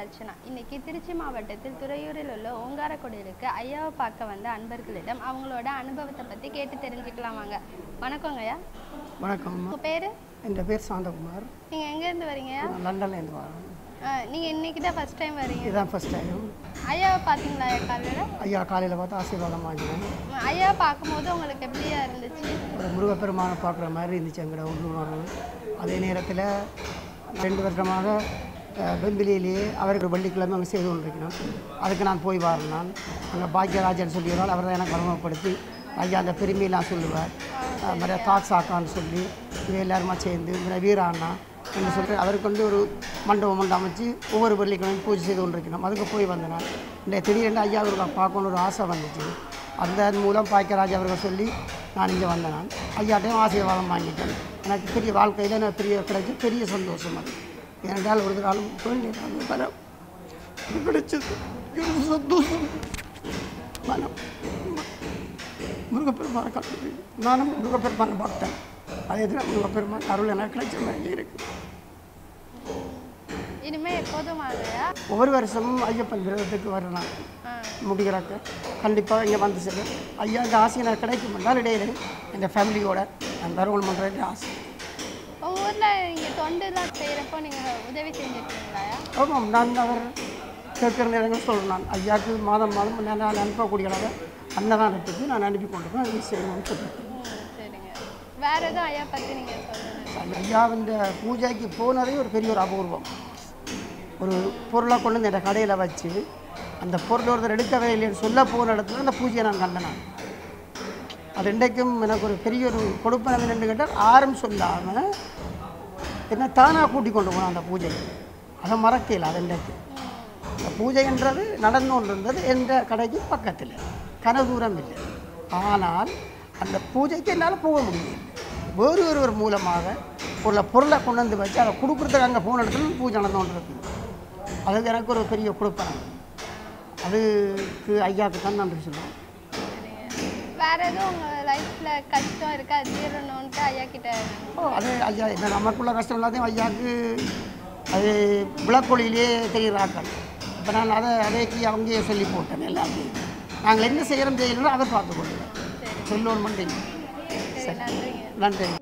அர்ச்சனா இன்னைக்கு திருச்சி மாவட்டத்தில் துறையூரில் உள்ள ஓங்காரக்குடியிலுக்கு ஐயாவை பார்க்க வந்த அன்பர்களிடம் அவங்களோட அனுபவத்தை பற்றி கேட்டு தெரிஞ்சுக்கலாம் வாங்க வணக்கங்க ஐயா வணக்கம்மா உங்கள் பேர் என் பேர் சாந்தகுமார் நீங்கள் எங்கேருந்து வரீங்கய்யா நான் லண்டன்லேருந்து வரேன் நீங்கள் இன்னைக்கு தான் ஃபஸ்ட் டைம் வரீங்க இதுதான் ஃபஸ்ட் டைம் ஐயாவை பார்த்தீங்களா ஐயா காலையில் ஐயா காலையில் பார்த்து ஆசீர்வாதம் வாங்கினேன் ஐயாவை பார்க்கும்போது உங்களுக்கு எப்படியா இருந்துச்சு ஒரு முருகப்பெருமானை பார்க்குற மாதிரி இருந்துச்சு எங்களோட உள்ளுணர்வு அதே நேரத்தில் ரெண்டு வருஷமாக அஹ், வெம்பிலியிலேயே அவருக்கு வெள்ளிக்கிழமை அங்கே செய்து கொண்டிருக்கணும் அதுக்கு நான் போய் வரேன் நான் அங்கே பாக்கியராஜன் சொல்லியதால் அவர் தான் எனக்கு அறிமுகப்படுத்தி ஐயா அந்த பெருமையெல்லாம் சொல்லுவார் அஹ், நிறைய தாக்ஸாக்கான்னு சொல்லி இவ எல்லாருமா சேர்ந்து இந்த வீராண்ணா என்று சொல்லி அவருக்கு வந்து ஒரு மண்டபம் ஒன்று அமைச்சு ஒவ்வொரு வெள்ளிக்கிழமையும் பூஜை செய்து கொண்டிருக்கணும் அதுக்கு போய் வந்தேன் நான் இந்த திடீரென்று ஐயா அவருக்கு பார்க்கணுன்னு ஒரு ஆசை வந்துச்சு அந்த மூலம் பாக்கியராஜ் அவர்கள் சொல்லி நான் இங்கே வந்தேன் நான் ஐயாட்டையும் ஆசீர்வாதம் வாங்கிட்டேன் எனக்கு பெரிய வாழ்க்கையில் எனக்கு பெரிய கிடைச்சி பெரிய சந்தோஷம் அது ஏனென்றால் ஒரு நாளும் வேண்டிய வர கிடைச்சது எனக்கு சந்தோஷம் மனம் முருகப்பெருமான கல்வி நானும் முருகப்பெருமான பார்த்தேன் அதே தினம் முருகப்பெருமான் அருள் எனக்கு கிடைச்ச மாதிரி இருக்குது இனிமேல் எப்போதும் வாங்கய்யா ஒவ்வொரு வருஷமும் ஐயப்பன் விரதத்துக்கு வரணும் ஆ முடிகிறாக்க கண்டிப்பாக இங்கே வந்து செல்லும் ஐயா இந்த ஆசை எனக்கு கிடைக்கும் என்றால் இடையில எங்கள் ஃபேமிலியோட நான் தருவல் பண்ணுறது ஆசை உங்கள் ஊரில் இங்கே தொண்டுலாம் செய்கிறப்போ நீங்கள் உதவி செஞ்சுருக்கீங்களாயா ஆமாம் நான் அவர் கேட்குற நேரங்கள் சொல்கிறேன் நான் ஐயாவுக்கு மாதம் மாதம் நான் நான் அனுப்பக்கூடியதாக அன்னதானத்துக்கு நான் அனுப்பி கொண்டு போய் அதை செய்யணும்னு சொல்கிறேன் ம் சரிங்க வேறு எதுவும் ஐயா பற்றி நீங்கள் சொல்லுங்கள் ஐயாவின் பூஜைக்கு போனதே ஒரு பெரிய ஒரு அபூர்வம் ஒரு பொருளை கொண்டு வந்து என் கடையில் வச்சு அந்த பொருள் ஒருத்தர் எடுக்கவே இல்லைன்னு சொல்ல போன இடத்துல அந்த பூஜையை நான் கண்டேன் நான். அது இன்றைக்கும் எனக்கு ஒரு பெரிய ஒரு கொடுப்பனை என்னென்னு கேட்டால் ஆரும் சொல்லாமல் என்ன தானாக கூட்டி கொண்டு போனேன் அந்த பூஜைக்கு அதை மறக்கல அது இன்றைக்கு அந்த பூஜைன்றது நடந்து கொண்டு இருந்தது எந்த கடைக்கு பக்கத்தில் கன தூரம் இல்லை ஆனால் அந்த பூஜைக்கு என்னால் போக முடியல வேறு ஒருவர் மூலமாக ஒரு பொருளை கொண்டு வந்து வச்சு அதை கொடுக்குறதுக்கு அங்கே போன இடத்துல பூஜை நடந்து கொண்டு இருக்குது அதுக்கு எனக்கு ஒரு பெரிய கொடுப்பனை அதுக்கு ஐயாவுக்கு தான் நன்றி சொல்லுவேன் சரிங்க வேறு எதுவும் உங்கள் லைஃப்பில் கஷ்டம் இருக்கா அது தீரணுன்ட்டு ஐயா கிட்ட ஓ அது ஐயா இந்த நமக்குள்ள கஷ்டம் எல்லாத்தையும் ஐயாவுக்கு அது விளக்கொலியிலே தெரிகிறாக்கள் இப்போ நான் அதை அதைக்கு அவங்கயே சொல்லி போட்டேன் எல்லாத்தையும் நாங்கள் என்ன செய்கிறோம் செய்யணும் அதை பார்த்து கொள்ளுவேன் சொல்லணும் மண்டிங்க சரி நன்றிங்க நன்றி